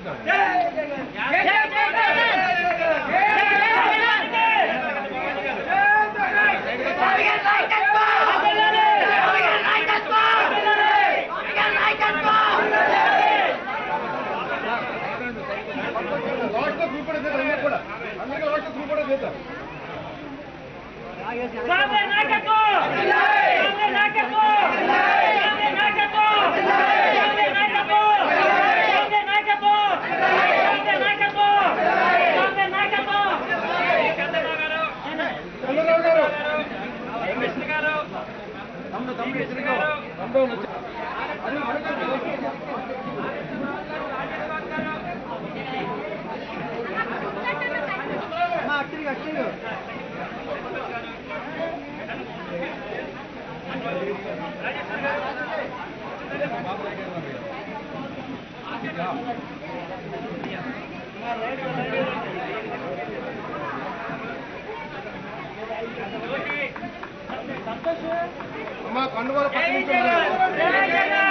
అమ్మా కండువాల పక్క నుంచి ఉన్నారు.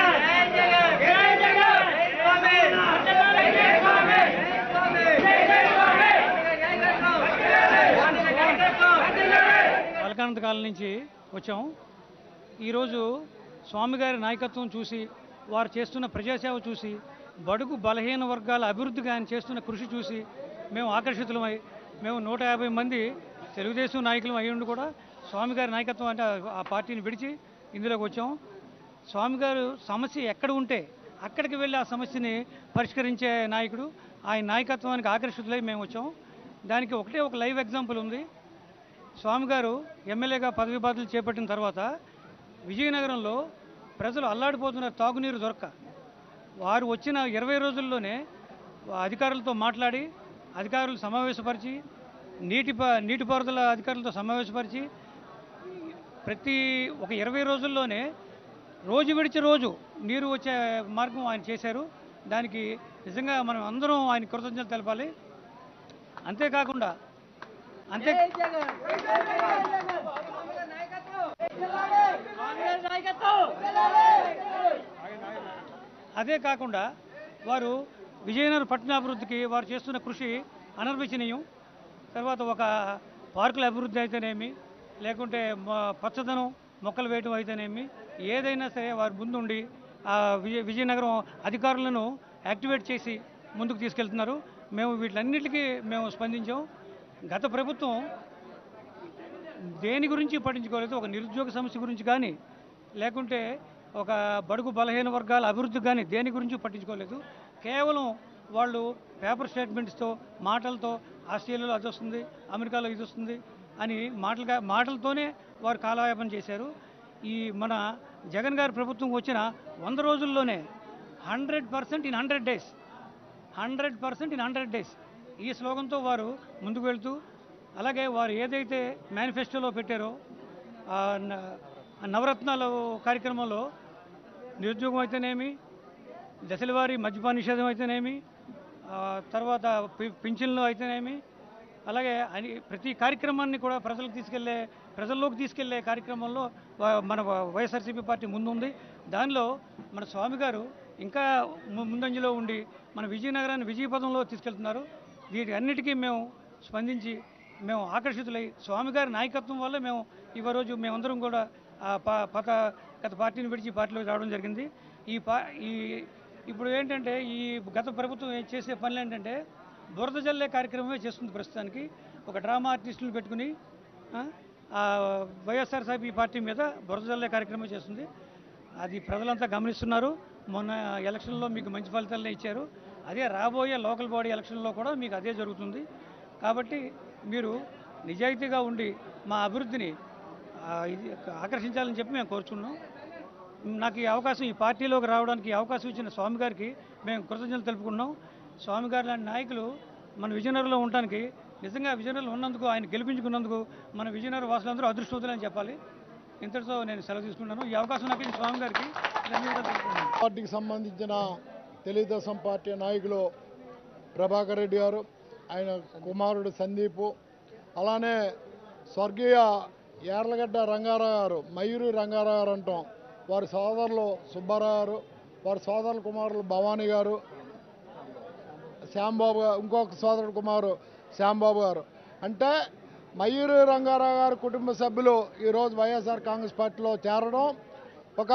అలకానంద కాలం నుంచి వచ్చాం ఈరోజు స్వామిగారి నాయకత్వం చూసి వారు చేస్తున్న ప్రజాసేవ చూసి బడుగు బలహీన వర్గాల అభివృద్ధికి ఆయన చేస్తున్న కృషి చూసి మేము ఆకర్షితులమై మేము నూట యాభై మంది తెలుగుదేశం నాయకులం అయ్యుండి కూడా స్వామిగారి నాయకత్వం అంటే ఆ పార్టీని విడిచి ఇందులోకి వచ్చాం స్వామిగారు సమస్య ఎక్కడ ఉంటే అక్కడికి వెళ్ళి ఆ సమస్యని పరిష్కరించే నాయకుడు ఆయన నాయకత్వానికి ఆకర్షితులై మేము వచ్చాం దానికి ఒకటే ఒక లైవ్ ఎగ్జాంపుల్ ఉంది స్వామి గారు ఎమ్మెల్యేగా పదవి బాధ్యతలు చేపట్టిన తర్వాత విజయనగరంలో ప్రజలు అల్లాడిపోతున్నారు తాగునీరు దొరక్క వారు వచ్చిన ఇరవై రోజుల్లోనే అధికారులతో మాట్లాడి అధికారులు సమావేశపరిచి నీటి ప- నీటిపారుదల అధికారులతో సమావేశపరిచి ప్రతి ఒక ఇరవై రోజుల్లోనే రోజు విడిచి రోజు నీరు వచ్చే మార్గం ఆయన చేశారు దానికి నిజంగా మనం అందరం ఆయన కృతజ్ఞతలు తెలపాలి అంతేకాకుండా అంతే అదే కాకుండా వారు విజయనగరం పట్టణాభివృద్ధికి వారు చేస్తున్న కృషి అనర్వచనీయం తర్వాత ఒక పార్కుల అభివృద్ధి అయితేనేమి లేకుంటే మ- పచ్చదనం మొక్కలు వేయటం అయితేనేమి ఏదైనా సరే వారు ముందుండి ఆ విజయ విజయనగరం అధికారులను యాక్టివేట్ చేసి ముందుకు తీసుకెళ్తున్నారు మేము వీటిలన్నిటికీ మేము స్పందించాం గత ప్రభుత్వం దేని గురించి పట్టించుకోలేదు ఒక నిరుద్యోగ సమస్య గురించి కానీ లేకుంటే ఒక బడుగు బలహీన వర్గాల అభివృద్ధి కానీ దేని గురించి పట్టించుకోలేదు కేవలం వాళ్ళు పేపర్ స్టేట్మెంట్స్తో మాటలతో ఆస్ట్రేలియాలో అది వస్తుంది అమెరికాలో ఇది వస్తుంది అని మాటలుగా మాటలతోనే వారు కాలయాపన చేశారు ఈ మన జగన్ గారి ప్రభుత్వం వచ్చిన వంద రోజుల్లోనే hundred percent in hundred days hundred percent in hundred days ఈ స్లోగన్తో వారు ముందుకు వెళ్తూ అలాగే వారు ఏదైతే మేనిఫెస్టోలో పెట్టారో ఆ న- ఆ నవరత్నాలు కార్యక్రమంలో నిరుద్యోగం అయితేనేమి దశలవారీ మద్యపాన నిషేధం అయితేనేమి ఆ తర్వాత పి- పింఛన్లు అయితేనేమి అలాగే అని ప్రతి కార్యక్రమాన్ని కూడా ప్రజలకు తీసుకెళ్లే ప్రజల్లోకి తీసుకెళ్లే కార్యక్రమంలో వా- మన వ- వైఎస్ఆర్సీపీ పార్టీ ముందుంది దానిలో మన స్వామి గారు ఇంకా ము- ముందంజలో ఉండి మన విజయనగరాన్ని విజయపదంలో తీసుకెళ్తున్నారు వీటి అన్నిటికీ మేము స్పందించి మేము ఆకర్షితులై స్వామి గారి నాయకత్వం వల్ల మేము ఈ రోజు మేమందరం కూడా ఆ ప- పత గత పార్టీని విడిచి ఈ పార్టీలోకి రావడం జరిగింది ఈ పా ఈ ఇప్పుడు ఏంటంటే ఈ గత ప్రభుత్వం ఏ- చేసే పనులు ఏంటంటే బురద జల్లే కార్యక్రమమే చేస్తుంది ప్రస్తుతానికి ఒక డ్రామా ఆర్టిస్టులు పెట్టుకుని ఆ, ఆ వైఎస్ఆర్సీపీ పార్టీ మీద బురద జల్లే కార్యక్రమం చేస్తుంది అది ప్రజలంతా గమనిస్తున్నారు మొన్న ఎలక్షన్లో మీకు మంచి ఫలితాలనే ఇచ్చారు అదే రాబోయే లోకల్ బాడీ ఎలక్షన్లో కూడా మీకు అదే జరుగుతుంది కాబట్టి మీరు నిజాయితీగా ఉండి మా అభివృద్ధిని ఆ, ఇది ఆకర్షించాలని చెప్పి మేము కోరుచున్నాం నాకు ఈ అవకాశం ఈ పార్టీలోకి రావడానికి ఈ అవకాశం ఇచ్చిన స్వామి గారికి మేము కృతజ్ఞతలు తెలుపుకున్నాం స్వామి గారు లాంటి నాయకులు మన విజయనగరంలో ఉండడానికి నిజంగా విజయనగరంలో ఉన్నందుకు ఆయన గెలిపించుకున్నందుకు మన విజయనగర వాసులందరూ అదృష్టవంతులని చెప్పాలి ఇంతటితో నేను సెలవు తీసుకున్నాను ఈ అవకాశం నాకు ఇచ్చిన స్వామి గారికి ధన్యవాదాలు తెలుపుకున్నాను పార్టీకి సంబంధించిన తెలుగుదేశం పార్టీ నాయకులు ప్రభాకర్ రెడ్డి గారు ఆయన కుమారుడు సందీపు అలానే స్వర్గీయ యార్లగడ్డ రంగారావు గారు మయూరి రంగారావు గారు అంటాం వారి సోదరులు సుబ్బారావు గారు వారి సోదరుల కుమారులు భవానీ గారు శ్యాంబాబు గా- ఇంకొక సోదరుడు కుమారు శ్యాంబాబు గారు అంటే మయూరి రంగారావు గారి కుటుంబ సభ్యులు ఈరోజు వైఎస్ఆర్ కాంగ్రెస్ పార్టీలో చేరడం ఒక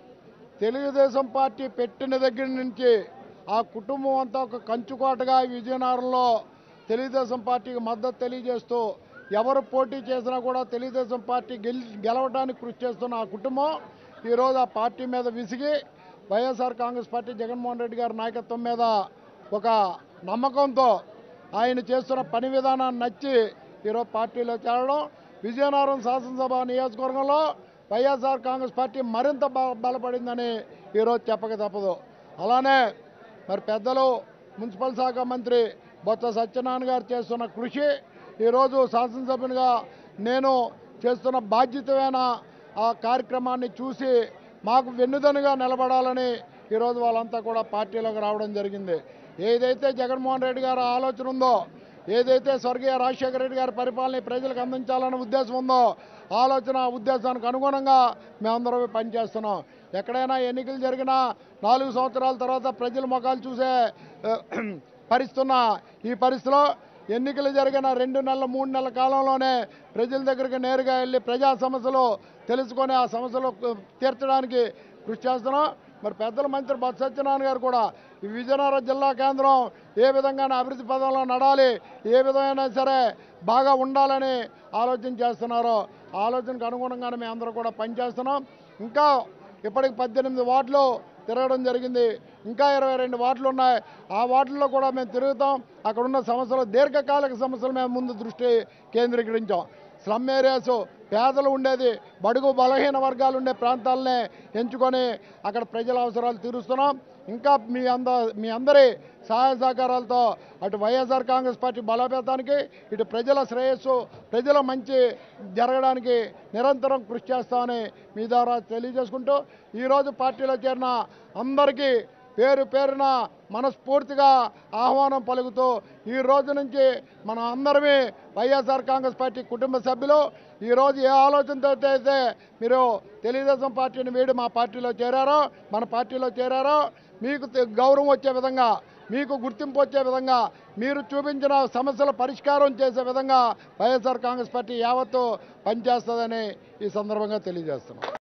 తెలుగుదేశం పార్టీ పెట్టిన దగ్గర నుంచి ఆ కుటుంబం అంతా ఒక కంచుకోటగా ఈ విజయనగరంలో తెలుగుదేశం పార్టీకి మద్దతు తెలియజేస్తూ ఎవరు పోటీ చేసినా కూడా తెలుగుదేశం పార్టీ గెలి గెలవడానికి కృషి చేస్తున్న ఆ కుటుంబం ఈరోజు ఆ పార్టీ మీద విసిగి వైఎస్ఆర్ కాంగ్రెస్ పార్టీ జగన్మోహన్ రెడ్డి గారి నాయకత్వం మీద ఒక నమ్మకంతో ఆయన చేస్తున్న పని విధానాన్ని నచ్చి ఈరోజు పార్టీలో చేరడం విజయనగరం శాసనసభ నియోజకవర్గంలో వైఎస్ఆర్ కాంగ్రెస్ పార్టీ మరింత బ- బలపడిందని ఈరోజు చెప్పక తప్పదు అలానే మరి పెద్దలు మున్సిపల్ శాఖ మంత్రి బొత్స సత్యనారాయణ గారు చేస్తున్న కృషి ఈరోజు శాసనసభ్యునిగా నేను చేస్తున్న బాధ్యతమైన ఆ కార్యక్రమాన్ని చూసి మాకు వెన్నుదనుగా నిలబడాలని ఈరోజు వాళ్ళంతా కూడా పార్టీలోకి రావడం జరిగింది ఏదైతే జగన్మోహన్ రెడ్డి గారి ఆలోచన ఉందో ఏదైతే స్వర్గీయ రాజశేఖర రెడ్డి గారి పరిపాలన ప్రజలకు అందించాలన్న ఉద్దేశం ఉందో ఆలోచన ఉద్దేశానికి అనుగుణంగా మేమందరం పనిచేస్తున్నాం ఎక్కడైనా ఎన్నికలు జరిగినా నాలుగు సంవత్సరాల తర్వాత ప్రజల ముఖాలు చూసే ఆ, పరిస్థితి ఉన్న ఈ పరిస్థితిలో ఎన్నికలు జరిగిన రెండు నెలల మూడు నెలల కాలంలోనే ప్రజల దగ్గరికి నేరుగా వెళ్ళి ప్రజా సమస్యలు తెలుసుకొని ఆ సమస్యలు తీర్చడానికి కృషి చేస్తున్నాం మరి పెద్దల మంత్రి బొత్స సత్యనారాయణ గారు కూడా ఈ విజయనగరం జిల్లా కేంద్రం ఏ విధంగా అభివృద్ధి పదంలో నడాలి ఏ విధమైన సరే బాగా ఉండాలని ఆలోచన చేస్తున్నారో ఆ ఆలోచనకు అనుగుణంగానే మేము అందరూ కూడా పనిచేస్తున్నాం ఇంకా ఇప్పటికి పద్దెనిమిది వార్డులు తిరగడం జరిగింది ఇంకా ఇరవై రెండు వార్డులు ఉన్నాయి ఆ వార్డుల్లో కూడా మేము తిరుగుతాం అక్కడ ఉన్న సమస్యలు దీర్ఘకాలిక సమస్యలు మేము ముందు దృష్టి కేంద్రీకరించాం స్లమ్ ఏరియాస్ పేదలు ఉండేది బడుగు బలహీన వర్గాలు ఉండే ప్రాంతాలనే ఎంచుకొని అక్కడ ప్రజల అవసరాలు తీరుస్తున్నాం ఇంకా మీ అంద మీ అందరి సహాయ సహకారాలతో అటు వైఎస్ఆర్ కాంగ్రెస్ పార్టీ బలోపేతానికి ఇటు ప్రజల శ్రేయస్సు ప్రజల మంచి జరగడానికి నిరంతరం కృషి చేస్తామని మీ ద్వారా తెలియజేసుకుంటూ ఈరోజు పార్టీలో చేరిన అందరికీ పేరు పేరున మనస్ఫూర్తిగా ఆహ్వానం పలుకుతూ ఈ రోజు నుంచి మన అందరమే వైఎస్ఆర్ కాంగ్రెస్ పార్టీ కుటుంబ సభ్యులు ఈరోజు ఏ ఆలోచనతో అయితే మీరు తెలుగుదేశం పార్టీని వీడి మా పార్టీలో చేరారో మన పార్టీలో చేరారో మీకు తె- గౌరవం వచ్చే విధంగా మీకు గుర్తింపు వచ్చే విధంగా మీరు చూపించిన సమస్యల పరిష్కారం చేసే విధంగా వైఎస్ఆర్ కాంగ్రెస్ పార్టీ యావత్తు పనిచేస్తుందని ఈ సందర్భంగా తెలియజేస్తున్నాం